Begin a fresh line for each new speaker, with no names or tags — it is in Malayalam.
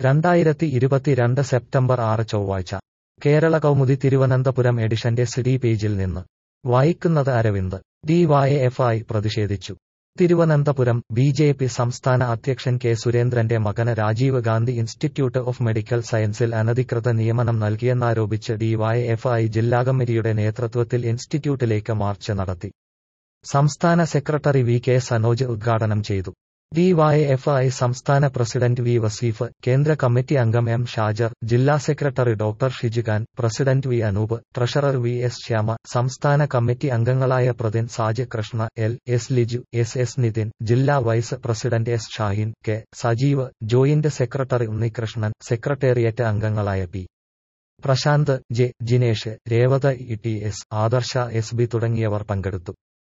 രണ്ടായിരത്തി ഇരുപത്തിരണ്ട് സെപ്റ്റംബർ ആറ് ചൊവ്വാഴ്ച കേരള കൗമുദി തിരുവനന്തപുരം എഡിഷന്റെ സിഡി പേജിൽ നിന്ന് വായിക്കുന്നത് അരവിന്ദ് ഡിവൈഎഫ്ഐ പ്രതിഷേധിച്ചു തിരുവനന്തപുരം ബി ജെ പി സംസ്ഥാന അധ്യക്ഷൻ കെ സുരേന്ദ്രന്റെ മകന് Rajiv Gandhi institute of medical സയൻസിൽ അനധികൃത നിയമനം നൽകിയെന്നാരോപിച്ച് ഡിവൈഎഫ്ഐ ജില്ലാ കമ്മിറ്റിയുടെ നേതൃത്വത്തിൽ ഇൻസ്റ്റിറ്റ്യൂട്ടിലേക്ക് മാർച്ച് നടത്തി സംസ്ഥാന സെക്രട്ടറി വി കെ സനോജ് ഉദ്ഘാടനം ചെയ്തു ഡിവൈഎഫ്ഐ സംസ്ഥാന പ്രസിഡന്റ് വി വസീഫ് കേന്ദ്ര കമ്മിറ്റി അംഗം എം ഷാജർ ജില്ലാ secretary doctor Shijukhan president V Anoop treasurer V S Shyama സംസ്ഥാന കമ്മിറ്റി അംഗങ്ങളായ Prathin Saj Krishna L S Liju S S Nithin ജില്ലാ vice president S Shahin K Sajeev joint secretary Unnikrishnan secretariat അംഗങ്ങളായ P Prashanth J Jinesh Revatha E T S Adarsha S B തുടങ്ങിയവർ പങ്കെടുത്തു